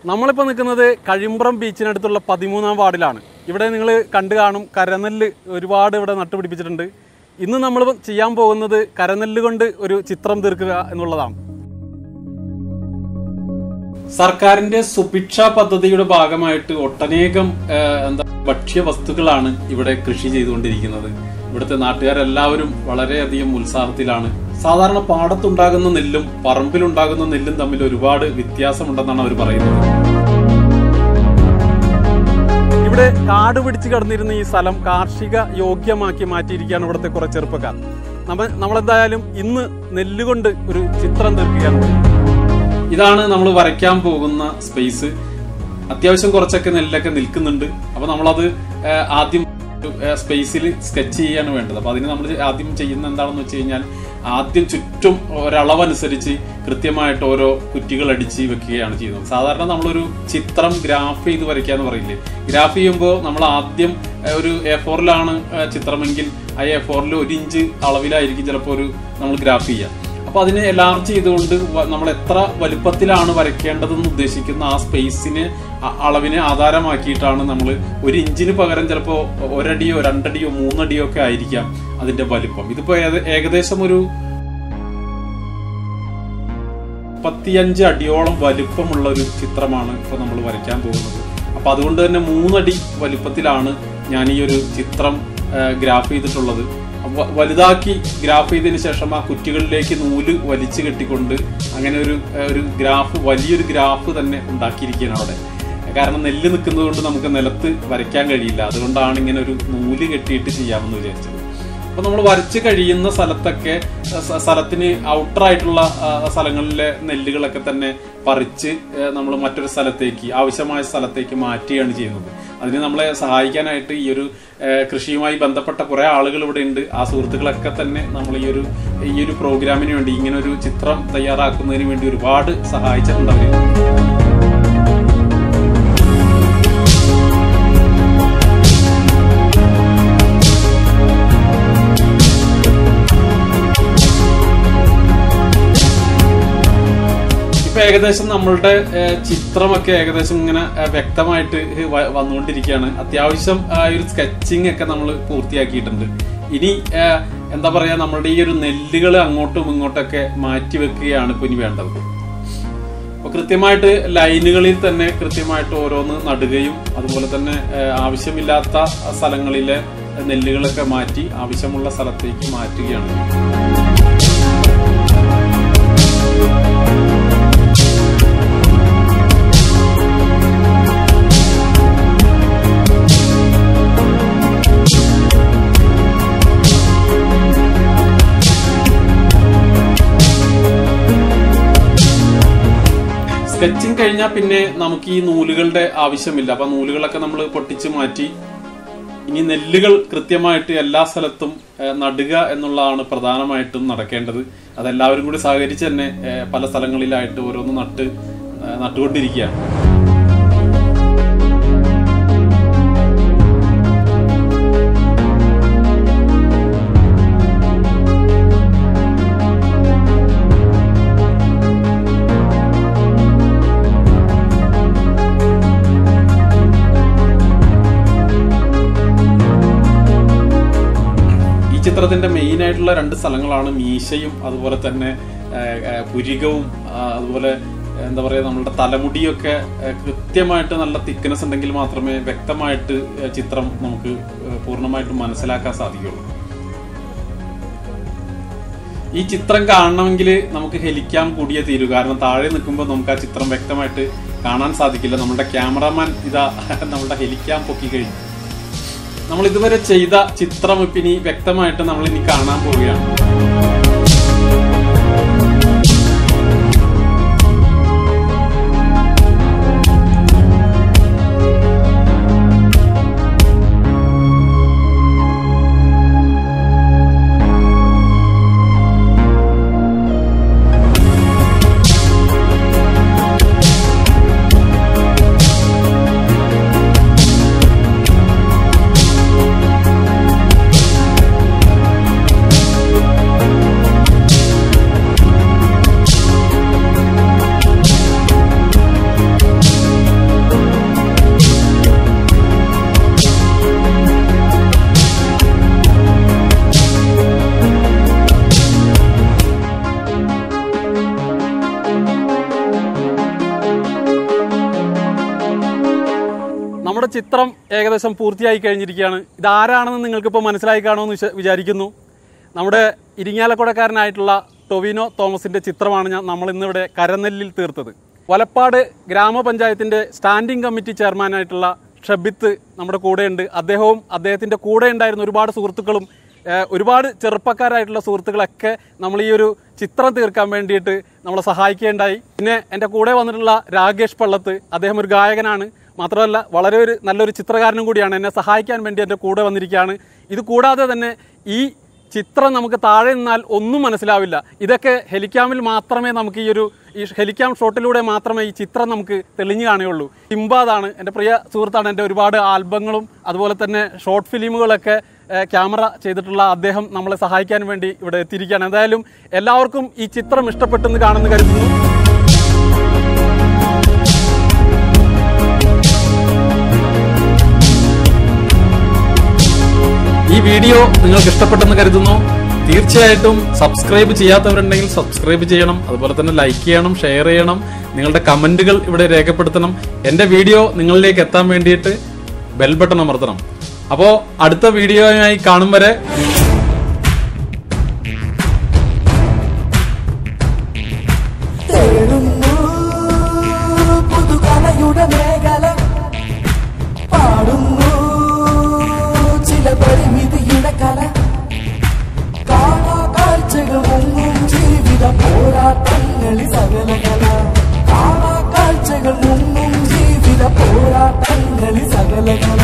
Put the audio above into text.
നമ്മളിപ്പോൾ നിൽക്കുന്നത് കഴിമ്പ്രം ബീച്ചിനടുത്തുള്ള പതിമൂന്നാം വാർഡിലാണ് ഇവിടെ നിങ്ങൾ കണ്ടു കാണും കരനെല്ല് ഒരുപാട് ഇവിടെ നട്ടുപിടിപ്പിച്ചിട്ടുണ്ട് ഇന്ന് നമ്മൾ ചെയ്യാൻ പോകുന്നത് കരനെല്ല് കൊണ്ട് ഒരു ചിത്രം തീർക്കുക എന്നുള്ളതാണ് സർക്കാരിന്റെ സുഭിക്ഷ പദ്ധതിയുടെ ഭാഗമായിട്ട് ഒട്ടനേകം ആ, എന്താ ഭക്ഷ്യ വസ്തുക്കളാണ് ഇവിടെ കൃഷി ചെയ്തുകൊണ്ടിരിക്കുന്നത് ഇവിടുത്തെ നാട്ടുകാരെല്ലാവരും വളരെയധികം ഉത്സാഹത്തിലാണ് സാധാരണ പാടത്തുണ്ടാകുന്ന നെല്ലും പറമ്പിലുണ്ടാകുന്ന നെല്ലും തമ്മിൽ ഒരുപാട് വ്യത്യാസമുണ്ടെന്നാണ് അവർ പറയുന്നത് ഇവിടെ കാട് പിടിച്ച് കിടന്നിരുന്ന ഈ സ്ഥലം കാർഷിക യോഗ്യമാക്കി മാറ്റിയിരിക്കുകയാണ് ഇവിടുത്തെ കുറെ ചെറുപ്പക്കാർ നമ്മ നമ്മളെന്തായാലും ഇന്ന് നെല്ലുകൊണ്ട് ഒരു ചിത്രം തീർക്കുകയാണ് ഇതാണ് നമ്മൾ വരയ്ക്കാൻ പോകുന്ന സ്പേസ് അത്യാവശ്യം കുറച്ചൊക്കെ നെല്ലൊക്കെ നിൽക്കുന്നുണ്ട് അപ്പൊ നമ്മളത് ആ, ആദ്യം സ്പേസിൽ സ്കെച്ച് ചെയ്യാണ് വേണ്ടത് അപ്പൊ അതിന് നമ്മൾ ആദ്യം ചെയ്യുന്ന എന്താണെന്ന് വെച്ച് കഴിഞ്ഞാൽ ആദ്യം ചുറ്റും ഒരളവനുസരിച്ച് കൃത്യമായിട്ട് ഓരോ കുറ്റികൾ അടിച്ച് വെക്കുകയാണ് ചെയ്യുന്നത് സാധാരണ നമ്മളൊരു ചിത്രം ഗ്രാഫ് ചെയ്ത് വരയ്ക്കാന്ന് പറയില്ലേ ഗ്രാഫ് ചെയ്യുമ്പോൾ നമ്മൾ ആദ്യം ആ, ഒരു എ ഫോറിലാണ് ചിത്രമെങ്കിൽ ആ എ ഫോറിൽ ഒരു ഇഞ്ച് അളവിലായിരിക്കും ചിലപ്പോൾ ഒരു നമ്മൾ ഗ്രാഫ് ചെയ്യാം അപ്പൊ അതിനെ എലാർജ് ചെയ്തുകൊണ്ട് വ- നമ്മൾ എത്ര വലുപ്പത്തിലാണ് വരയ്ക്കേണ്ടതെന്ന് ഉദ്ദേശിക്കുന്ന ആ സ്പേസിന് അ- അളവിനെ ആധാരമാക്കിയിട്ടാണ് നമ്മൾ ഒരു ഇഞ്ചിന് പകരം ചിലപ്പോൾ ഒരടിയോ രണ്ടടിയോ മൂന്നടിയോ ഒക്കെ ആയിരിക്കാം അതിന്റെ വലിപ്പം ഇതിപ്പോ ഏക- ഏകദേശം ഒരു മുപ്പത്തിയഞ്ച് അടിയോളം വലിപ്പമുള്ള ഒരു ചിത്രമാണ് ഇപ്പൊ നമ്മൾ വരയ്ക്കാൻ പോകുന്നത് അപ്പൊ അതുകൊണ്ട് തന്നെ മൂന്നടി വലിപ്പത്തിലാണ് ഞാൻ ഈ ഒരു ചിത്രം ഗ്രാഫ് ചെയ്തിട്ടുള്ളത് വ- വലുതാക്കി ഗ്രാഫ് ചെയ്തതിന് ശേഷം ആ കുറ്റികളിലേക്ക് നൂല് വലിച്ചു കെട്ടിക്കൊണ്ട് അങ്ങനെ ഒരു ഏഹ്, ഒരു ഗ്രാഫ് വലിയൊരു ഗ്രാഫ് തന്നെ ഉണ്ടാക്കിയിരിക്കുകയാണ് അവിടെ കാരണം നെല്ല് നിൽക്കുന്നത് കൊണ്ട് നമുക്ക് നിലത്ത് വരയ്ക്കാൻ കഴിയില്ല അതുകൊണ്ടാണ് ഇങ്ങനെ ഒരു നൂല് കെട്ടിയിട്ട് ചെയ്യാമെന്ന് വിചാരിച്ചത് അപ്പൊ നമ്മൾ വരച്ച് കഴിയുന്ന സ്ഥലത്തൊക്കെ സ- സ്ഥലത്തിന് ഔട്ടർ ആയിട്ടുള്ള ആ, സ്ഥലങ്ങളിലെ നെല്ലുകളൊക്കെ തന്നെ പറിച്ച് നമ്മൾ മറ്റൊരു സ്ഥലത്തേക്ക് ആവശ്യമായ സ്ഥലത്തേക്ക് മാറ്റുകയാണ് ചെയ്യുന്നത് അതിന് നമ്മളെ സഹായിക്കാനായിട്ട് ഈ ഒരു ഏ, കൃഷിയുമായി ബന്ധപ്പെട്ട കുറെ ആളുകൾ ഇവിടെ ഉണ്ട് ആ സുഹൃത്തുക്കളൊക്കെ തന്നെ നമ്മൾ ഈ ഒരു ഈ ഒരു പ്രോഗ്രാമിന് വേണ്ടി ഇങ്ങനെ ഒരു ചിത്രം തയ്യാറാക്കുന്നതിന് വേണ്ടി ഒരുപാട് സഹായിച്ചിട്ടുണ്ട് അവര് ഇപ്പൊ ഏകദേശം നമ്മളുടെ ഏഹ്, ചിത്രമൊക്കെ ഏകദേശം ഇങ്ങനെ ഏഹ്, വ്യക്തമായിട്ട് വ- വന്നുകൊണ്ടിരിക്കുകയാണ് അത്യാവശ്യം ആ ഒരു സ്കെച്ചിങ് ഒക്കെ നമ്മൾ പൂർത്തിയാക്കിയിട്ടുണ്ട് ഇനി ഏഹ്, എന്താ പറയാ നമ്മളുടെ ഈ ഒരു നെല്ലുകൾ അങ്ങോട്ടും ഇങ്ങോട്ടൊക്കെ മാറ്റി വെക്കുകയാണ് ഇപ്പൊ ഇനി വേണ്ടത് അപ്പൊ കൃത്യമായിട്ട് ലൈനുകളിൽ തന്നെ കൃത്യമായിട്ട് ഓരോന്ന് നടുകയും അതുപോലെ തന്നെ ഏഹ്, ആവശ്യമില്ലാത്ത സ്ഥലങ്ങളിലെ നെല്ലുകളൊക്കെ മാറ്റി ആവശ്യമുള്ള സ്ഥലത്തേക്ക് മാറ്റുകയാണ് സ്കെച്ചിങ് കഴിഞ്ഞാൽ പിന്നെ നമുക്ക് ഈ നൂലുകളുടെ ആവശ്യമില്ല അപ്പൊ നൂലുകളൊക്കെ നമ്മൾ പൊട്ടിച്ച് മാറ്റി ഇനി നെല്ലുകൾ കൃത്യമായിട്ട് എല്ലാ സ്ഥലത്തും ഏഹ്, നടുക എന്നുള്ളതാണ് പ്രധാനമായിട്ടും നടക്കേണ്ടത് അതെല്ലാവരും കൂടി സഹകരിച്ച് തന്നെ ഏഹ്, പല സ്ഥലങ്ങളിലായിട്ട് ഓരോന്ന് നട്ട് ഏഹ്, നട്ടുകൊണ്ടിരിക്കുകയാണ് ഈ ചിത്രത്തിന്റെ മെയിൻ ആയിട്ടുള്ള രണ്ട് സ്ഥലങ്ങളാണ് മീശയും അതുപോലെ തന്നെ ആ, ആ, പുരികവും ആ, അതുപോലെ എന്താ പറയാ നമ്മളുടെ തലമുടിയൊക്കെ ആ, കൃത്യമായിട്ട് നല്ല തിക്നെസ് ഉണ്ടെങ്കിൽ മാത്രമേ വ്യക്തമായിട്ട് ആ, ചിത്രം നമുക്ക് ആ, പൂർണ്ണമായിട്ടും മനസ്സിലാക്കാൻ സാധിക്കുള്ളൂ ഈ ചിത്രം കാണണമെങ്കിൽ നമുക്ക് ഹെലിക്കാം കൂടിയേ തീരൂ കാരണം താഴെ നിൽക്കുമ്പോൾ നമുക്ക് ആ ചിത്രം വ്യക്തമായിട്ട് കാണാൻ സാധിക്കില്ല നമ്മുടെ ക്യാമറാമാൻ ഇതാ നമ്മുടെ ഹെലിക്കാം പൊക്കി കഴിഞ്ഞു നമ്മൾ ഇതുവരെ ചെയ്ത ചിത്രം ഇപ്പൊ ഇനി വ്യക്തമായിട്ട് നമ്മൾ ഇനി കാണാൻ പോവുകയാണ് ചിത്രം ഏകദേശം പൂർത്തിയായി കഴിഞ്ഞിരിക്കുകയാണ് ഇതാരാണെന്ന് നിങ്ങൾക്കിപ്പോൾ മനസ്സിലായി കാണുമെന്ന് വിശ- വിചാരിക്കുന്നു നമ്മുടെ ഇരിങ്ങാലക്കുടക്കാരനായിട്ടുള്ള ടൊവിനോ തോമസിന്റെ ചിത്രമാണ് ഞാൻ നമ്മൾ ഇന്നിവിടെ കരനെല്ലിൽ തീർത്തത് വലപ്പാട് ഗ്രാമപഞ്ചായത്തിന്റെ സ്റ്റാൻഡിംഗ് കമ്മിറ്റി ചെയർമാനായിട്ടുള്ള ഷബിത്ത് നമ്മുടെ കൂടെയുണ്ട് അദ്ദേഹവും അദ്ദേഹത്തിന്റെ കൂടെ ഉണ്ടായിരുന്ന ഒരുപാട് സുഹൃത്തുക്കളും ഏഹ്, ഒരുപാട് ചെറുപ്പക്കാരായിട്ടുള്ള സുഹൃത്തുക്കളൊക്കെ നമ്മൾ ഈ ഒരു ചിത്രം തീർക്കാൻ വേണ്ടിയിട്ട് നമ്മളെ സഹായിക്കുകയുണ്ടായി പിന്നെ എൻ്റെ കൂടെ വന്നിട്ടുള്ള രാകേഷ് പള്ളത്ത് അദ്ദേഹം ഒരു ഗായകനാണ് മാത്രമല്ല വളരെ ഒരു നല്ലൊരു ചിത്രകാരനും കൂടിയാണ് എന്നെ സഹായിക്കാൻ വേണ്ടി എൻ്റെ കൂടെ വന്നിരിക്കുകയാണ് ഇത് കൂടാതെ തന്നെ ഈ ചിത്രം നമുക്ക് താഴെ നിന്നാൽ ഒന്നും മനസ്സിലാവില്ല ഇതൊക്കെ ഹെലിക്യാമിൽ മാത്രമേ നമുക്ക് ഈ ഒരു ഈ ഹെലിക്യാം ഷോട്ടിലൂടെ മാത്രമേ ഈ ചിത്രം നമുക്ക് തെളിഞ്ഞു കാണുകയുള്ളൂ സിംബാദാണ് എൻ്റെ പ്രിയ സുഹൃത്താണ് എൻ്റെ ഒരുപാട് ആൽബങ്ങളും അതുപോലെ തന്നെ ഷോർട്ട് ഫിലിമുകളൊക്കെ ഏഹ്, ക്യാമറ ചെയ്തിട്ടുള്ള അദ്ദേഹം നമ്മളെ സഹായിക്കാൻ വേണ്ടി ഇവിടെ എത്തിയിരിക്കുകയാണ് എന്തായാലും എല്ലാവർക്കും ഈ ചിത്രം ഇഷ്ടപ്പെട്ടെന്ന് കാണുന്നു കരുതുന്നു ഈ വീഡിയോ നിങ്ങൾക്ക് ഇഷ്ടപ്പെട്ടെന്ന് കരുതുന്നു തീർച്ചയായിട്ടും സബ്സ്ക്രൈബ് ചെയ്യാത്തവരുണ്ടെങ്കിൽ സബ്സ്ക്രൈബ് ചെയ്യണം അതുപോലെ തന്നെ ലൈക്ക് ചെയ്യണം ഷെയർ ചെയ്യണം നിങ്ങളുടെ കമന്റുകൾ ഇവിടെ രേഖപ്പെടുത്തണം എന്റെ വീഡിയോ നിങ്ങളിലേക്ക് എത്താൻ വേണ്ടിയിട്ട് ബെൽ ബട്ടൺ അമർത്തണം അപ്പോൾ അടുത്ത വീഡിയോയുമായി കാണും വരെ തേടുന്നു പുതുകലയുടെ മേഖല പാടുന്നു ചില പരിമിതിയുടെ കല കാണാ കാഴ്ചകൾ മുങ്ങും ജീവിത പോരാട്ടങ്ങളിൽ സകല കല കാണാ കാഴ്ചകൾ മുങ്ങും ജീവിത പോരാട്ടങ്ങളിൽ സകല കല